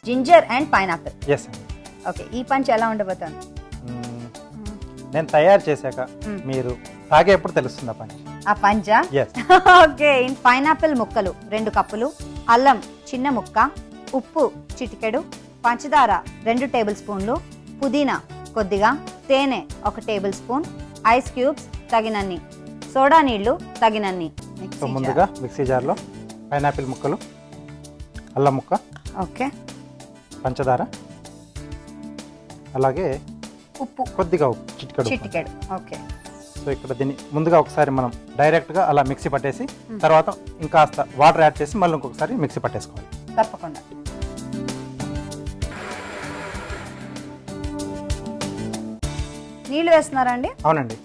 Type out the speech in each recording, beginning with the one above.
Ginger and pineapple yes అండి okay ఈ punch ఎలా ఉండబోతుంది మ్మ్. నేను తయారు చేశాక మ్మ్. మీరు తాగేప్పుడు తెలుస్తుంది ఆ పంచి ఆ పంచా ఎస్ ఓకే ఇన్ పైనాపిల్ ముక్కలు రెండు కప్పులు అల్లం చిన్న ముక్క ఉప్పు చిటికెడు పంచదార రెండు టేబుల్ స్పూన్లు పుదీనా కొద్దిగా తేనె ఒక టేబుల్ స్పూన్ ఐస్ క్యూబ్స్ తగినన్ని సోడా నీళ్లు తగినన్ని సో మిక్సీ ముందుగా మిక్సీ జార్లో పైనాపిల్ ముక్కలు అల్లం ముక్క జార్. ఓకే పంచదార అలాగే ఉప్పు కొద్దిగా ఉప్పు చిటికెడు ఉప్పు. చిటికెడు ఓకే సో ఇక్కడ దీన్ని ముందుగా ఒకసారి మనం డైరెక్ట్గా అలా మిక్సీ పట్టేసి మ్మ్. తర్వాత ఇంకాస్త వాటర్ యాడ్ చేసి మళ్ళీ ఇంకొకసారి మిక్సీ పట్టేసుకోవాలి తప్పకుండా నీళ్లు వేస్తున్నారా అండి అవునండి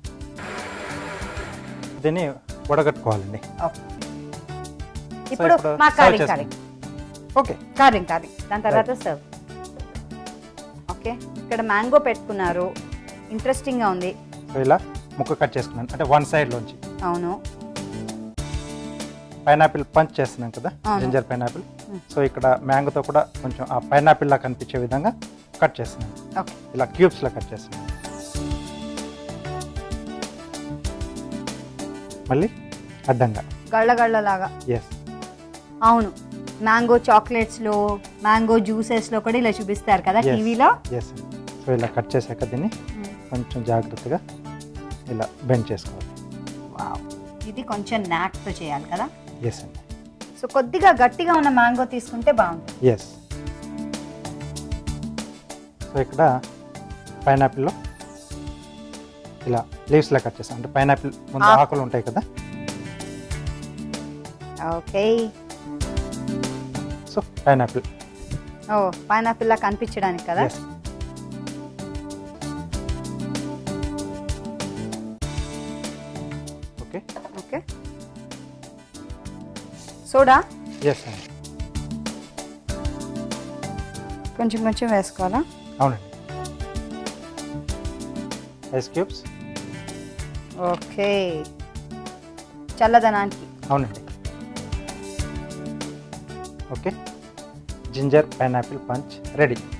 దీన్ని వడగట్టుకోవాలండి ఓకే. ఇప్పుడు ఇప్పుడు మా serve కర్రీ చేస్తాం. కర్రీ ఓకే కర్రీ కర్రీ దాని తర్వాత సర్వ్ ఓకే ఇక్కడ మ్యాంగో పెట్టుకున్నారు ఇంట్రెస్టింగ్గా ఉంది సో ఇలా ముక్క కట్ చేసుకున్నాను అంటే వన్ సైడ్లోంచి అవును పైనాపిల్ పంచ్ చేస్తున్నాం కదా అవును. జింజర్ పైనాపిల్ మ్మ్. సో ఇక్కడ మ్యాంగోతో కూడా కొంచెం ఆ పైనాపిల్ లా కనిపించే విధంగా కట్ చేస్తున్నాను ఓకే ఇలా క్యూబ్స్ లా కట్ చేస్తున్నాను మళ్ళీ అడ్డంగా గళ్ళ గళ్ళలాగా ఎస్ అవును మ్యాంగో చాక్లెట్స్లో మ్యాంగో జ్యూసెస్లో కూడా ఇలా చూపిస్తారు కదా Yes. టీవీలో ఎస్ సో ఇలా కట్ చేశాక దీన్ని కొంచెం జాగ్రత్తగా ఇలా బెండ్ చేసుకోవాలి వావ్ ఇది కొంచెం నాక్తో చేయాలి కదా ఎస్ అండి సో కొద్దిగా గట్టిగా ఉన్న మ్యాంగో తీసుకుంటే బాగుంటుంది ఎస్ సో ఇక్కడ పైనాపిల్లో ఇలా లీవ్స్లా కట్ చేస్తాం అంటే పైనాపిల్ ముందు ఆకు. ఆకులు ఉంటాయి కదా ఓకే సో పైనాపిల్ ఓ పైనాపిల్ లా కనిపించడానికి కదా yes okay okay soda yes అండి కొంచెం కొంచెం వేసుకోవాలా అవునండి ఐస్ క్యూబ్స్ ఓకే చల్లదనానికి అవునండి okay ginger pineapple punch ready